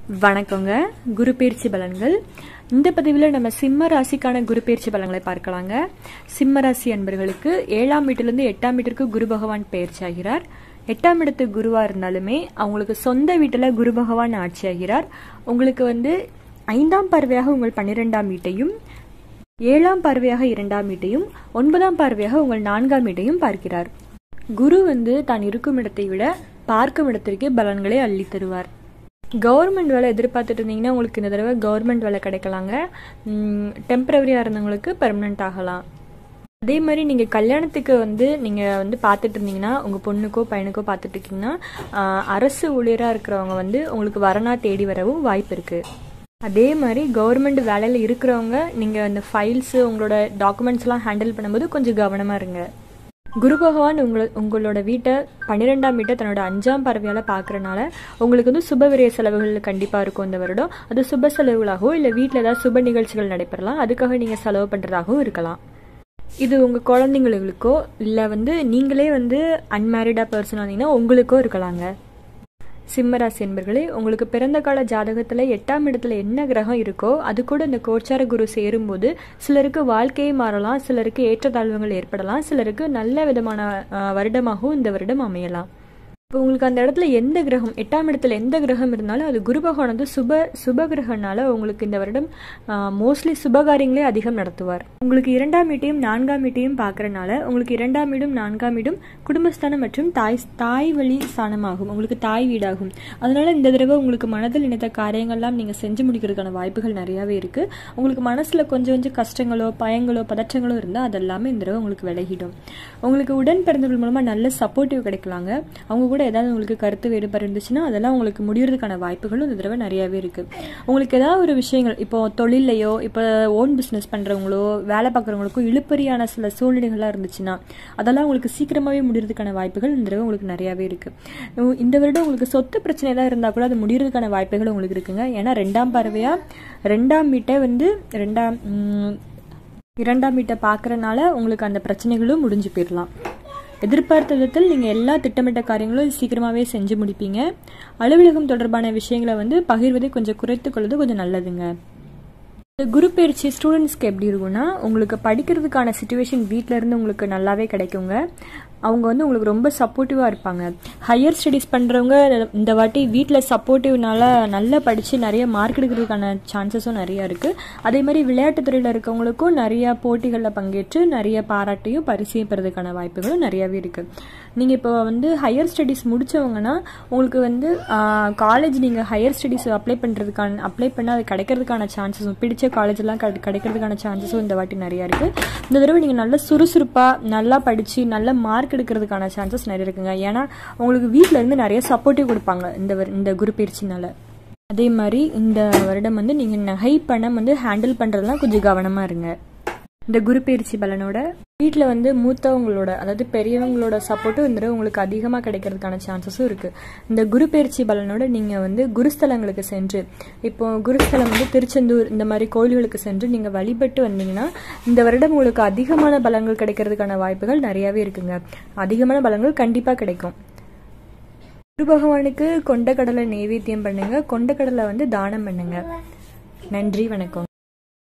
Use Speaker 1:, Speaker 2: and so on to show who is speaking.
Speaker 1: வணக்கங்க குரு பயிற்சி பலன்கள் இந்த பதிவில் நம்ம சிம்ம ராசிக்கான குரு பயிற்சி பலன்களை பார்க்கலாங்க சிம்ம ராசி அன்பர்களுக்கு ஏழாம் வீட்டிலிருந்து எட்டாம் வீட்டிற்கு குரு பகவான் பயிற்சி ஆகிறார் எட்டாம் இடத்து குருவா இருந்தாலுமே அவங்களுக்கு சொந்த வீட்டில் குரு பகவான் ஆட்சி ஆகிறார் உங்களுக்கு வந்து ஐந்தாம் பார்வையாக உங்கள் பன்னிரெண்டாம் வீட்டையும் ஏழாம் பார்வையாக இரண்டாம் வீட்டையும் ஒன்பதாம் பார்வையாக உங்கள் நான்காம் வீட்டையும் பார்க்கிறார் குரு வந்து தான் இருக்கும் இடத்தை விட பார்க்கும் இடத்திற்கே பலன்களை அள்ளி தருவார் கவர்மெண்ட் வேலை எதிர்பார்த்துட்டு இருந்தீங்கன்னா உங்களுக்கு இந்த தடவை கவர்மெண்ட் வேலை கிடைக்கலாங்க டெம்பரவரியாக இருந்தவங்களுக்கு பெர்மனெண்ட் ஆகலாம் அதே மாதிரி நீங்கள் கல்யாணத்துக்கு வந்து நீங்கள் வந்து பார்த்துட்டு இருந்தீங்கன்னா உங்கள் பொண்ணுக்கோ பையனுக்கோ பார்த்துட்டு இருக்கீங்கன்னா ஆஹ், அரசு ஊழியராக இருக்கிறவங்க வந்து உங்களுக்கு வரனா தேடி வரவும் வாய்ப்பு இருக்குது அதே மாதிரி கவர்மெண்ட் வேலையில் இருக்கிறவங்க நீங்கள் அந்த ஃபைல்ஸு உங்களோட டாக்குமெண்ட்ஸ்லாம் ஹேண்டில் பண்ணும்போது கொஞ்சம் கவனமாக இருங்க குரு பகவான் உங்களை உங்களோட வீட்டை பன்னிரெண்டாம் வீட்டை தன்னோட அஞ்சாம் பார்வையால் பார்க்கறனால உங்களுக்கு வந்து சுப விரய செலவுகள் கண்டிப்பாக இருக்கும் இந்த வருடம் அது சுப செலவுகளாகவோ இல்லை வீட்டில் ஏதாவது சுப நிகழ்ச்சிகள் நடைபெறலாம் அதுக்காக நீங்கள் செலவு பண்ணுறதாகவும் இருக்கலாம் இது உங்கள் குழந்தைங்களுக்கோ இல்லை வந்து நீங்களே வந்து அன்மேரிடாக பர்சன் வந்தீங்கன்னா உங்களுக்கோ இருக்கலாங்க சிம்மராசி என்பர்களே உங்களுக்கு பிறந்த கால ஜாதகத்தில் எட்டாம் இடத்துல என்ன கிரகம் இருக்கோ அது கூட இந்த கோச்சார குரு சேரும்போது சிலருக்கு வாழ்க்கையே மாறலாம் சிலருக்கு ஏற்றத்தாழ்வுகள் ஏற்படலாம் சிலருக்கு நல்ல விதமான அஹ், வருடமாகவும் இந்த வருடம் அமையலாம் இப்போ உங்களுக்கு அந்த இடத்துல எந்த கிரகம் எட்டாம் இடத்துல எந்த கிரகம் இருந்தாலும் அது குரு பகவான் வந்து சுப சுப கிரகனால உங்களுக்கு இந்த வருடம் மோஸ்ட்லி சுபகாரியங்களே அதிகம் நடத்துவார் உங்களுக்கு இரண்டாம் வீட்டையும் நான்காம் வீட்டையும் பார்க்கறனால உங்களுக்கு இரண்டாம் வீடும் நான்காம் வீடும் குடும்பஸ்தானம் மற்றும் தாய் தாய் வழி ஸ்தானமாகும் உங்களுக்கு தாய் வீடாகும் அதனால இந்த தடவை உங்களுக்கு மனதில் நினைத்த காரியங்கள்லாம் நீங்கள் செஞ்சு முடிக்கிறதுக்கான வாய்ப்புகள் நிறையாவே இருக்கு உங்களுக்கு மனசுல கொஞ்சம் கொஞ்சம் கஷ்டங்களோ பயங்களோ பதற்றங்களோ இருந்தால் அதெல்லாமே இந்த தடவை உங்களுக்கு விலகிடும் உங்களுக்கு உடன் பிறந்தவர்கள் மூலமா நல்ல சப்போர்ட்டிவ் கிடைக்கலாங்க அவங்க கூட ஏதாவது உங்களுக்கு கருத்து வேறுபாடு இருந்துச்சுன்னா அதெல்லாம் உங்களுக்கு முடியறதுக்கான வாய்ப்புகளும் இந்த தடவை நிறையாவே இருக்கு உங்களுக்கு ஏதாவது ஒரு விஷயங்கள் இப்போ தொழிலையோ இப்போ ஓன் பிஸ்னஸ் பண்றவங்களோ வேலை பார்க்குறவங்களுக்கோ இழுப்பறியான சில சூழ்நிலைகள்லாம் இருந்துச்சுன்னா அதெல்லாம் உங்களுக்கு சீக்கிரமாவே முடியறதுக்கான வாய்ப்புகள் இந்த தடவை உங்களுக்கு நிறையாவே இருக்கு உ- இந்த வருடம் உங்களுக்கு சொத்து பிரச்சனை ஏதாவது இருந்தால் கூட அது முடியறதுக்கான வாய்ப்புகள் உங்களுக்கு இருக்குங்க ஏன்னா ரெண்டாம் பார்வையா ரெண்டாம் வீட்டை வந்து ரெண்டாம் உம், இரண்டாம் வீட்டை பார்க்கறனால உங்களுக்கு அந்த பிரச்சனைகளும் முடிஞ்சு போயிடலாம் எதிர்பார்த்த விதத்தில் நீங்கள் எல்லா திட்டமிட்ட காரியங்களும் சீக்கிரமாகவே செஞ்சு முடிப்பீங்க அலுவலகம் தொடர்பான விஷயங்களை வந்து பகிர்வதை கொஞ்சம் குறைத்துக் கொள்வது கொஞ்சம் நல்லதுங்க இந்த குரு பயிற்சி ஸ்டூடெண்ட்ஸ்க்கு எப்படி இருக்கும்னா உங்களுக்கு படிக்கிறதுக்கான சுச்சுவேஷன் வீட்டில இருந்து உங்களுக்கு நல்லாவே கிடைக்குங்க அவங்க வந்து உங்களுக்கு ரொம்ப சப்போர்ட்டிவாக இருப்பாங்க ஹையர் ஸ்டடீஸ் பண்ணுறவங்க இந்த வாட்டி வீட்டில் சப்போர்ட்டிவ்னால நல்லா படித்து நிறைய மார்க் எடுக்கிறதுக்கான சான்சஸும் நிறைய இருக்குது அதே மாதிரி விளையாட்டுத் துறையில் இருக்கவங்களுக்கும் நிறைய போட்டிகளில் பங்கேற்று நிறைய பாராட்டையும் பரிசையும் பெறதுக்கான வாய்ப்புகளும் நிறையவே இருக்குது நீங்கள் இப்போ வந்து ஹையர் ஸ்டடீஸ் முடிச்சவங்கன்னா உங்களுக்கு வந்து காலேஜ் நீங்கள் ஹையர் ஸ்டடீஸ் அப்ளை பண்ணுறதுக்கான அப்ளை பண்ணால் அது கிடைக்கிறதுக்கான சான்சஸும் பிடிச்ச காலேஜ் எல்லாம் கிடை- கிடைக்கிறதுக்கான சான்சஸும் இந்த வாட்டி நிறையா இருக்குது இந்த தடவை நீங்கள் நல்ல சுறுசுறுப்பாக நல்லா படித்து நல்ல மார்க் எடுக்கிறதுக்கான சான்சஸ் நிறைய இருக்குங்க ஏன்னா உங்களுக்கு வீட்டில் இருந்து நிறைய சப்போர்ட்டிவ் கொடுப்பாங்க இந்த வரு- இந்த குரு பயிற்சினால அதே மாதிரி இந்த வருடம் வந்து நீங்கள் நகை பணம் வந்து ஹேண்டில் பண்ணுறதுலாம் கொஞ்சம் கவனமாக இருங்க இந்த குரு பயிற்சி பலனோட வீட்டில் வந்து மூத்தவங்களோட அதாவது பெரியவங்களோட சப்போர்ட்டும் இந்த தடவை உங்களுக்கு அதிகமாக கிடைக்கிறதுக்கான சான்சஸும் இருக்குது இந்த குரு பயிற்சி பலனோட நீங்கள் வந்து குருஸ்தலங்களுக்கு சென்று இப்போ குருஸ்தலம் வந்து திருச்செந்தூர் இந்த மாதிரி கோயில்களுக்கு சென்று நீங்கள் வழிபட்டு வந்தீங்கன்னா இந்த வருடம் உங்களுக்கு அதிகமான பலன்கள் கிடைக்கிறதுக்கான வாய்ப்புகள் நிறையாவே இருக்குங்க அதிகமான பலன்கள் கண்டிப்பாக கிடைக்கும் குரு பகவானுக்கு கொண்டக்கடலை நெய்வேத்தியம் பண்ணுங்க கொண்டக்கடலை வந்து தானம் பண்ணுங்க நன்றி வணக்கம்